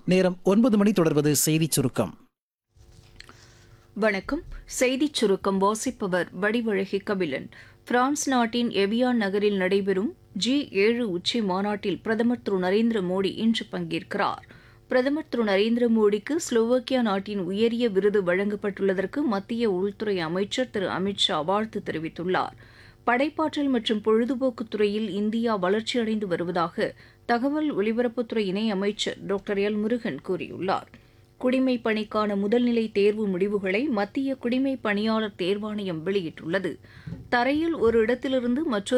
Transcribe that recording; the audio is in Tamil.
நேரம் ஒன்பது மணி தொடர்வது செய்திச் சுருக்கம் வணக்கம் செய்திச் சுருக்கம் வாசிப்பவர் வடிவழகி கபிலன் பிரான்ஸ் நாட்டின் எவியான் நகரில் நடைபெறும் ஜி ஏழு உச்சி மாநாட்டில் பிரதமர் திரு நரேந்திர மோடி இன்று பங்கேற்கிறார் பிரதமர் திரு நரேந்திர மோடிக்கு ஸ்லோவாக்கியா நாட்டின் உயரிய விருது வழங்கப்பட்டுள்ளதற்கு மத்திய உள்துறை அமைச்சர் திரு அமித் ஷா வாழ்த்து தெரிவித்துள்ளார் படைப்பாற்றல் மற்றும் பொழுதுபோக்குத் துறையில் இந்தியா வளர்ச்சியடைந்து வருவதாக தகவல் ஒலிபரப்புத்துறை இணை அமைச்சர் டாக்டர் எல் முருகன் கூறியுள்ளார் குடிமைப் பணிக்கான முதல்நிலை தேர்வு முடிவுகளை மத்திய குடிமைப் பணியாளர் தேர்வாணையம் வெளியிட்டுள்ளது தரையில் ஒரு இடத்திலிருந்து மற்றொரு